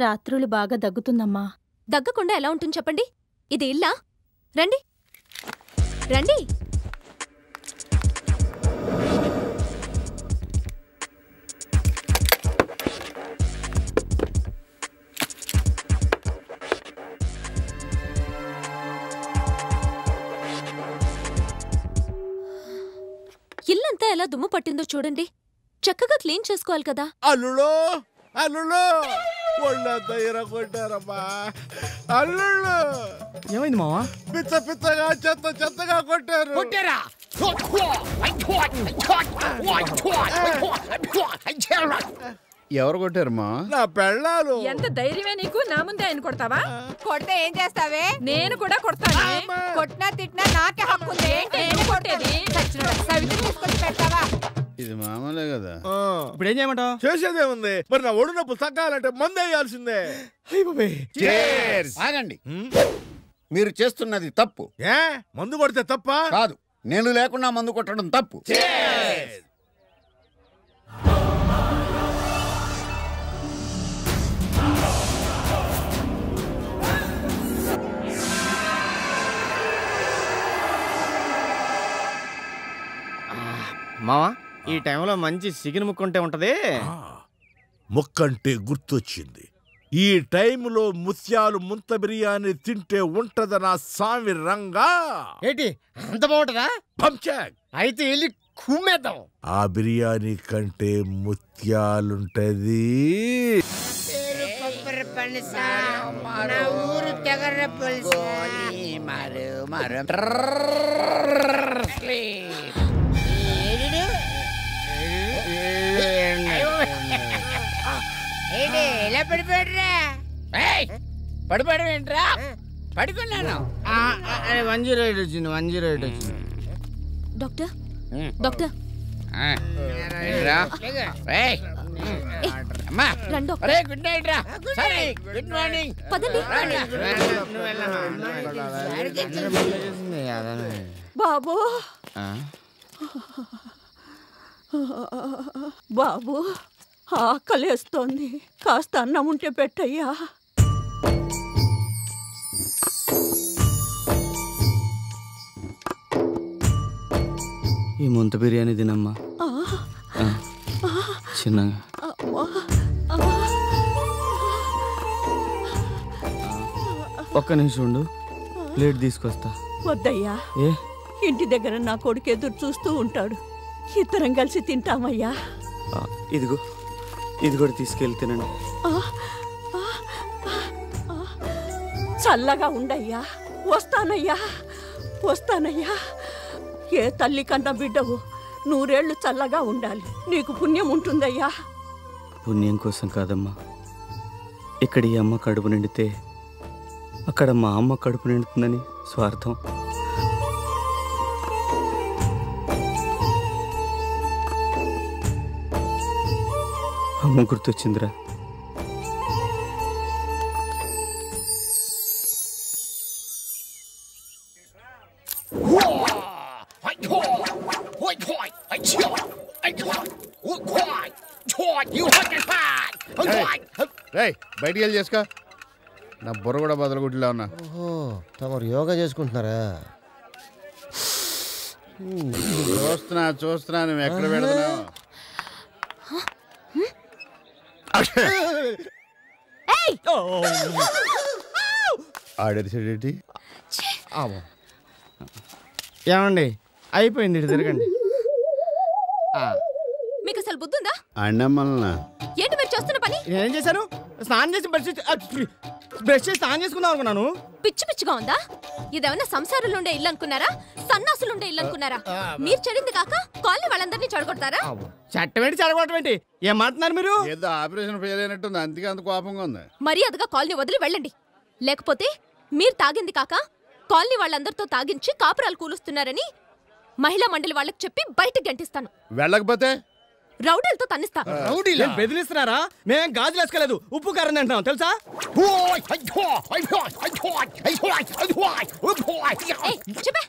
రాత్రులు బాగా దగ్గుతుందమ్మా దగ్గకుండా ఎలా ఉంటుంది చెప్పండి ఇది ఇల్లా రండి రండి ఇల్లంతా ఎలా దుమ్ము పట్టిందో చూడండి చక్కగా క్లీన్ చేసుకోవాలి కదా అల్లుడు అల్లుడు ఒళ్ళంతా ఇరగొట్టారమ్మా అల్లుళ్ళు ఏమైంది మావా పిచ్చ పిచ్చగా చెత్త చెత్తగా కొట్టారు కొట్టారా ఎవరు కొట్టారమ్మా నా పెళ్ళాలు ఎంత ధైర్యమే నీకు నా ముందే ఆయన కొడతావా కొడితే ఏం చేస్తావే నేను కూడా కొడతాను కొట్టినా తిట్టినా నాకే హక్కు ఉంది ఏంటి నేను కొట్టేది? చచ్చినోడా, సవితి తీసుకొని పెడతావా ఇది మామూలే కదా ఆ, ఇప్పుడు ఏం చేయమంటావు చేసేదేముంది మరి నా ఒడు నొప్పులు తగ్గాలంటే మందు వేయాల్సిందే ఆగండి మీరు చేస్తున్నది తప్పు ఏ మందు కొడితే తప్ప కాదు నేను లేకుండా మందు కొట్టడం తప్పు మావా ఈ టైంలో మంచి సిగిన ముక్కుంటే ఉంటది ముక్కంటే గుర్తొచ్చింది ఈ టైంలో ముత్యాలు ముంత బిర్యానీ తింటే ఉంటదనా సామి రంగా ఏంటి అంత బాగుంటుందా పంచాక్ అయితే వెళ్ళి కుమ్మేద్దాం ఆ బిర్యానీ కంటే ముత్యాలుంటది ఎలా పడిపోయాడురా పడిపోవడం ఏంట్రా పడుకున్నాను వన్ జీరో ఎయిట్ వచ్చింది వన్ జీరో ఎయిట్ వచ్చింది డాక్టర్ డాక్టర్ ఏంట్రా? ఏయ్, అమ్మా రండి డాక్టర్ ఒరే గుడ్ నైట్ రా సరే గుడ్ మార్నింగ్ పదండి బాబు బాబు ఆకలేస్తోంది కాస్త అన్నం ఉంటే పెట్టయ్యా ఈ ముంత బిర్యానీ తినమ్మా ఆ, ఆ, చిన్నగా అమ్మా. ఒక్క నిమిషం ఉండు ప్లేట్ తీసుకొస్తా వద్దయ్యా ఏ ఇంటి దగ్గర నా కొడుకు ఎదురు చూస్తూ ఉంటాడు ఇద్దరం కలిసి తింటామయ్యా ఆ, ఇదిగో ఇది కూడా తీసుకెళ్ళి తినండి ఆ, ఆ, ఆ. చల్లగా ఉండయ్యా వస్తానయ్యా వస్తానయ్యా ఏ తల్లి కన్నా బిడ్డవు నూరేళ్లు చల్లగా ఉండాలి నీకు పుణ్యం ఉంటుందయ్యా పుణ్యం కోసం కాదమ్మా ఇక్కడ ఈ అమ్మ కడుపు నిండితే అక్కడ మా అమ్మ కడుపు నిండుతుందని స్వార్థం అమ్మ గుర్తొచ్చిందిరా రేయ్ బయటికి వెళ్ళి చేసుకో నా బుర్ర కూడా బదలగుడ్డిలో ఉన్నా ఓహో తమరు యోగా చేసుకుంటున్నారా చూస్తున్నా చూస్తున్నా నువ్వు ఎక్కడ పెడుతున్నావు ఆడేసేటి ఏమండి అయిపోయింది ఇటు తిరగండి మీకు అసలు బుద్ధుందా అన్నమ్మల్న ఏంటి మీరు చేస్తున్న పని నేనేం చేశాను స్నానం చేసి బ్రష్ చేసి ఆ, బ్రష్ చేసి స్నానం చేసుకుందాం అనుకున్నాను పిచ్చి పిచ్చిగా ఉందా ఇదేమన్నా సంసారులు ఉండే ఇల్లు అనుకున్నారా సన్నాసులు ఉండే ఇల్లు అనుకున్నారా మీరు చెడింది కాక కాలనీ వాళ్ళందరినీ చెడగొడతారా చట్టం ఏంటి చెడగొట్టం ఏంటి ఏం మాట్లాడుతున్నారు మీరు ఏదో ఆపరేషన్ ఫెయిల్ అయినట్టుంది అందుకే అంత కోపంగా ఉంది మర్యాదగా కాలనీ వదిలి వెళ్ళండి లేకపోతే మీరు తాగింది కాక కాలనీ వాళ్ళందరితో తాగించి కాపురాలు కూలుస్తున్నారని మహిళా మండలి వాళ్ళకి చెప్పి బయటకు గంటిస్తాను వెళ్ళకపోతే రౌడీలతో తన్నిస్తా ఏం బెదిరిస్తున్నారా మేమేం గాజులు వేసుకోలేదు ఉప్పు కారం తింటున్నాం తెలుసా ఏయ్, చెప్పే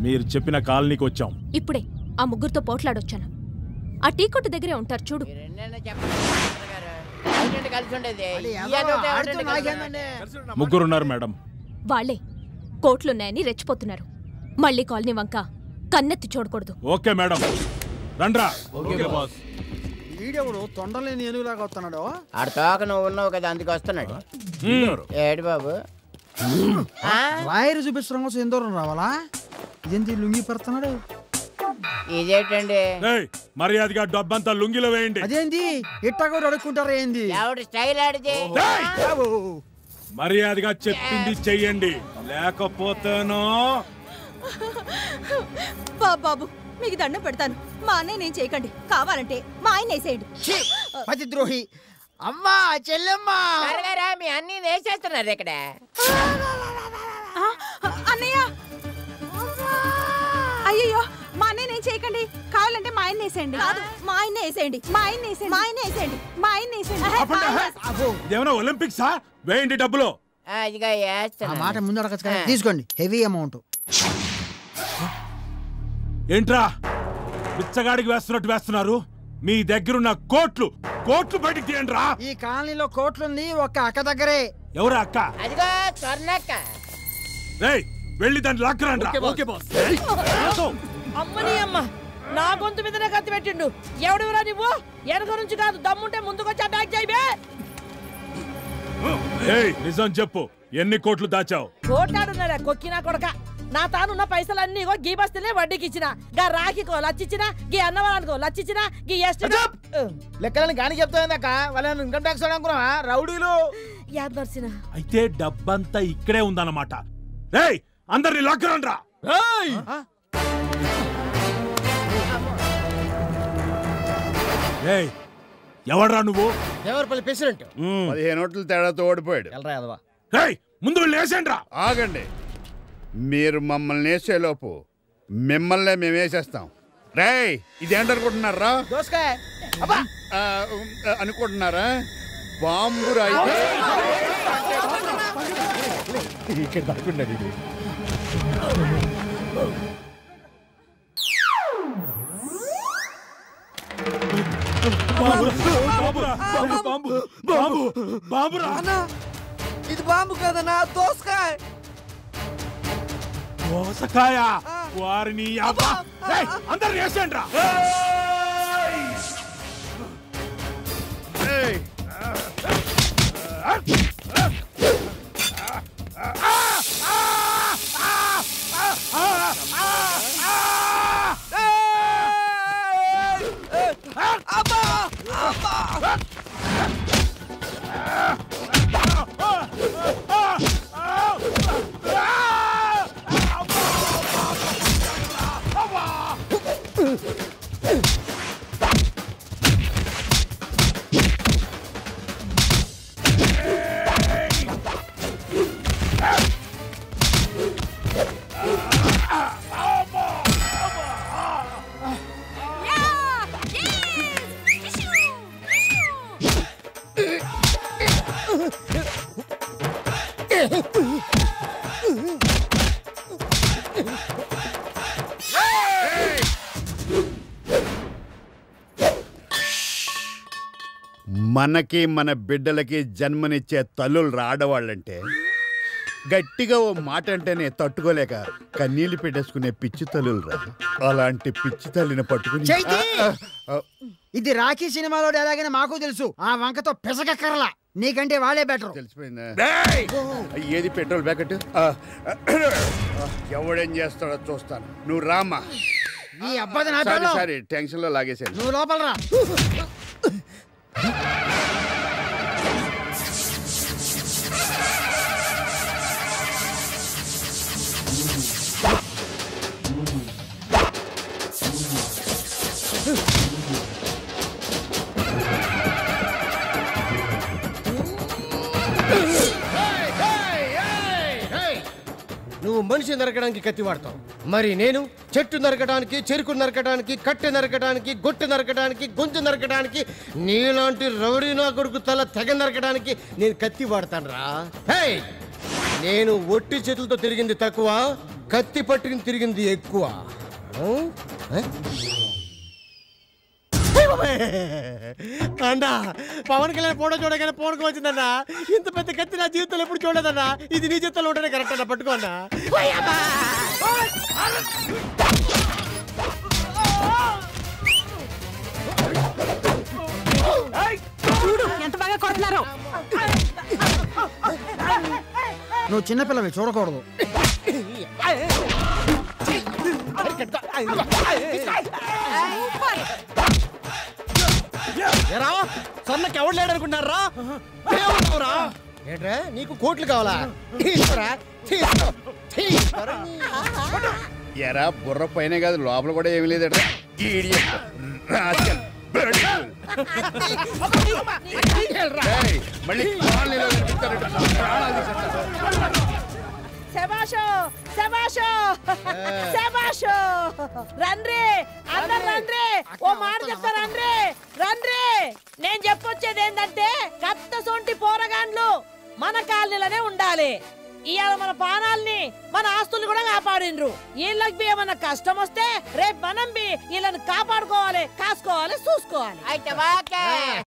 మీరు చెప్పిన కాలనీకి వచ్చాం ఇప్పుడే ఆ ముగ్గురితో పోట్లాడొచ్చాను ఆ టీ కొట్టు దగ్గరే ఉంటారు చూడు రెండైనా చెప్పండి గారు. అవునండి, కలిసి ఉండేది ఈ అదొకటి అవునండి, కలిసి ఉండేది. ముగ్గురున్నారు మేడం వాళ్లే కోట్లున్నాయని రెచ్చిపోతున్నారు మళ్ళీ కాలనీ వంక కన్నెత్తి చూడకూడదు ఓకే మేడం రండ్రా ఈడెవడు తొండలేని ఏనుగులాగా వస్తున్నాడు ఆడ తోక నువ్వు ఉన్నావు కదా అందుకు వస్తున్నాడు ఏడు బాబు ఆ? రాయరు చూపిస్తాం కోసం ఎంత దూరం రావాలా ఇదేంటి లుంగి పెడుతున్నాడు ఇదేంటండి ఏయ్, మర్యాదగా డబ్బంతా లుంగిలో వేయండి అదేంటి ఇట్టా కూడా అడుక్కుంటారా ఏంది ఎవడు స్టైల్ ఆడిది ఏయ్! మర్యాదగా చెప్పింది చెయ్యండి లేకపోతేనో బాబు మీకు దండం పెడతాను మా అన్నయ్య నేను చేయకండి కావాలంటే మా ఆయన వేసేయండి పతి ద్రోహి అమ్మా చెల్లెమ్మా త్వరగా మీ అన్ని వేసేస్తున్నారు ఇక్కడ ఆ, అన్నయ్య అయ్యో మా అన్నయ్య నేను చేయకండి కావాలంటే మా ఆయన వేసేయండి కాదు మా ఆయన వేసేయండి మా ఆయన వేసేయండి మా ఆయన వేసేయండి మా ఆయన వేసేయండి ఆపండి, ఆహా. ఇదేమైనా ఒలింపిక్సా వేయండి డబ్బులు ఆ, ఇదిగో ఆ వేస్తున్నా మాట ముందు అడగచ్చు కదా తీసుకోండి హెవీ అమౌంట్ ఏంట్రా బిచ్చగాడికి వేస్తున్నట్టు వేస్తున్నారు మీ దగ్గరున్న కోట్లు కోట్లు బయటికి తీయండి రా ఈ కాలనీలో కోట్లుంది ఒక అక్క దగ్గరే ఎవరా అక్క అదిగో స్వర్ణక్క రేయ్ వెళ్ళి దాన్ని లాక్కరండి అమ్మని అమ్మ నా గొంతు మీదనే కత్తి పెట్టిండు ఎవడురా నువ్వు వెనక నుంచి కాదు దమ్ముంటే ముందుకొచ్చి అటాక్ చేయబే ఏయ్ నిజం చెప్పు ఎన్ని కోట్లు దాచావు కోటాడున్నాడా కొక్కినా కొడక నా తానున్న పైసలన్నీ ఇగో గీ బస్తీలే వడ్డీకి ఇచ్చిన గా రాఖీకో లచ్చిచ్చిన గీ అన్నవరానికో లచ్చిచ్చిన గీ ఎస్టీ లెక్కలని కానీ చెప్తాయిందాక వాళ్ళ ఇన్కమ్ ట్యాక్స్ అనుకున్నావా రౌడీలు యాద్ నర్సిన అయితే డబ్బంతా ఇక్కడే ఉందన్నమాట రేయ్ అందరిని లాక్కరండి రా రేయ్ ఎవడ్రా నువ్వు దేవరపల్లి ప్రెసిడెంట్ మ్మ్. పదిహేను ఓట్ల తేడాతో ఓడిపోయాడు ఎల్రా యాదవా రేయ్ ముందు వెళ్ళి వేసేయండి రా ఆగండి మీరు మమ్మల్ని వేసేలోపు మిమ్మల్నే మేము వేసేస్తాం రేయ్ ఇదేంటనుకుంటున్నారా దోసకాయ ఆ, ఉమ్, అనుకుంటున్నారా బాంబు రాయి ఇక్కడ దాక్కున్నాడు ఇది. బాంబురా, బాంబు బాంబు బాంబు బాంబురా ఇది బాంబు కదనా దోసకాయ దోసకాయ వారిని అబ్బా రేయ్, అందరిని వేసేయండి రా ఏయ్, మనకి మన బిడ్డలకి జన్మనిచ్చే తల్లులు ఆడవాళ్ళంటే గట్టిగా ఓ మాట అంటేనే తట్టుకోలేక కన్నీళ్లు పెట్టేసుకునే పిచ్చి తల్లులు రా అలాంటి పిచ్చి తల్లిని పట్టుకుని చైతి! ఆ, ఆ, ఇది రాఖీ సినిమాలో ఎలాగైనా మాకు తెలుసు ఆ వంకతో పెసగక్కర్లా నీకంటే వాళ్ళే బెటర్ తెలిసిపోయిందా ఏది పెట్రోల్ ప్యాకెట్ ఆ, ఎవడేం చేస్తాడో చూస్తాను నువ్వు రామా ఈ అబ్బాయి నా సారీ పిల్లం. సారీ టెన్షన్ లో లాగేశాను నువ్వు లోపల రా నువ్వు మనిషి నరకడానికి కత్తి వాడతావు మరి నేను చెట్టు నరకడానికి చెరుకు నరకడానికి కట్టె నరకడానికి గొట్టె నరకడానికి గొంతు నరకడానికి నీలాంటి రౌడీ నా కొడుకు తల తెగ నరకడానికి నేను కత్తి వాడతాను రా నేను ఒట్టి చేతులతో తిరిగింది తక్కువ కత్తి పట్టుకుని తిరిగింది ఎక్కువ ఆ? ఆ? అన్నా పవన్ కళ్యాణ్ ఫోటో చూడగానే ఫోన్కి వచ్చిందన్నా ఇంత పెద్ద కత్తి నా జీవితంలో ఎప్పుడు చూడలేదన్నా ఇది నీ జీవితంలో ఉంటేనే కరెక్ట్ అన్న పట్టుకో అన్నా చూడు ఎంత బాగా కొడుతున్నారు నువ్వు చిన్నపిల్లవి చూడకూడదు ఎరా సన్నకి ఎవడు లేడు అనుకుంటున్నారా ఏట్రా నీకు కోట్లు కావాలా తీసుకురా తీసుకో తీసుకోరా. ఎరా బుర్ర పైన కాదు లోపల కూడా ఏమీ లేదట Idiot. Rascal. Bloody fool. ఏయ్, మళ్ళీ కాలనీలో కనిపిస్తారట. ప్రాణాలు తీసేస్తారు. శబాషో శబాషో శబాషో రండ్రి అందరు రండ్రి ఓ మాట చెప్తా రండ్రి రండ్రి నేను చెప్పొచ్చేది ఏంటంటే కత్త సొంటి పోరగాండ్లు మన కాలనీలోనే ఉండాలి ఇవాళ మన పానాల్ని మన ఆస్తులు కూడా కాపాడిండ్రు వీళ్ళకి బి ఏమన్నా కష్టం వస్తే రేపు మనం బి వీళ్ళని కాపాడుకోవాలి కాసుకోవాలి చూసుకోవాలి అయితే ఓకే